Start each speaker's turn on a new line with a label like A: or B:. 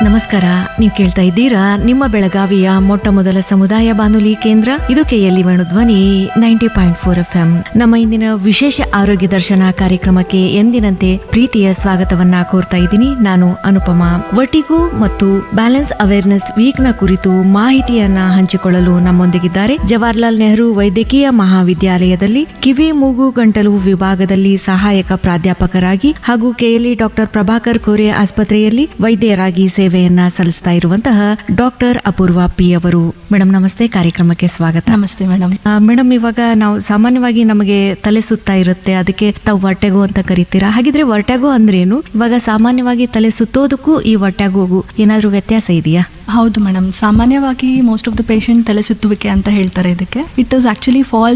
A: ನಮಸ್ಕಾರ ನೀವು ಕೇಳ್ತಾ ಇದ್ದೀರಾ ನಿಮ್ಮ ಬೆಳಗಾವಿಯ ಮೊಟ್ಟ ಮೊದಲ ಸಮುದಾಯ ಬಾನುಲಿ ಕೇಂದ್ರ ಇದು KLE Venudhwani ninety point four F M ನಮ್ಮ ಇಂದಿನ ವಿಶೇಷ ಆರೋಗ್ಯ ದರ್ಶನ ಕಾರ್ಯಕ್ರಮಕ್ಕೆ ಎಂದಿನಂತೆ ಪ್ರೀತಿಯ ಸ್ವಾಗತವನ್ನ ಕೋರ್ತಾ ಇದ್ದೀನಿ ನಾನು ಅನುಪಮಾ ವರ್ಟಿಗೋ ಮತ್ತು ಬ್ಯಾಲೆನ್ಸ್ ಅವೇರ್ನೆಸ್ ವೀಕ್ ನ ಕುರಿತು ಮಾಹಿತಿಯನ್ನ ಹಂಚಿಕೊಳ್ಳಲು ನಮ್ಮೊಂದಿಗಿದ್ದಾರೆ ಜವಾಹರ್ಲಾಲ್ ನೆಹರು ವೈದ್ಯಕೀಯ ಮಹಾವಿದ್ಯಾಲಯದಲ್ಲಿ ಕಿವಿ ಮೂಗು ಗಂಟಲು ವಿಭಾಗದಲ್ಲಿ ಸಹಾಯಕ ಪ್ರಾಧ್ಯಾಪಕರಾಗಿ ಹಾಗೂ ಕೆಎಲ್ಇ ಡಾಕ್ಟರ್ ಪ್ರಭಾಕರ್ ಕೋರೆ ಆಸ್ಪತ್ರೆಯಲ್ಲಿ ವೈದ್ಯರಾಗಿ ಸೇವೆಯನ್ನ ಸಲ್ಲಿಸ್ತಾ ಇರುವಂತಹ ಡಾಕ್ಟರ್ ಅಪೂರ್ವ ಪಿ ಅವರು ಮೇಡಮ್ ನಮಸ್ತೆ ಕಾರ್ಯಕ್ರಮಕ್ಕೆ ಸ್ವಾಗತ
B: ನಮಸ್ತೆ ಮೇಡಮ್
A: ಆ, ಮೇಡಮ್ ಇವಾಗ ನಾವು ಸಾಮಾನ್ಯವಾಗಿ ನಮಗೆ ತಲೆ ಸುತ್ತಾ ಇರುತ್ತೆ ಅದಕ್ಕೆ ತಾವು ವರ್ಟೆಗೋ ಅಂತ ಕರಿತೀರಾ ಹಾಗಿದ್ರೆ ವರ್ಟೆಗೋ ಅಂದ್ರೇನು ಇವಾಗ ಸಾಮಾನ್ಯವಾಗಿ ತಲೆ ಸುತ್ತೋದಕ್ಕೂ ಈ ವರ್ಟೆಗೋಗೂ ಏನಾದ್ರೂ ವ್ಯತ್ಯಾಸ ಇದೆಯಾ
B: ಹೌದು ಮೇಡಮ್ ಸಾಮಾನ್ಯವಾಗಿ ಮೋಸ್ಟ್ ಆಫ್ ದ ಪೇಷಂಟ್ ತಲೆ ಸುತ್ತುವಿಕೆ ಅಂತ ಹೇಳ್ತಾರೆ ಇದಕ್ಕೆ ಇಟ್ ಇಸ್ ಆಕ್ಚುಲಿ ಫಾಲ್ಸ್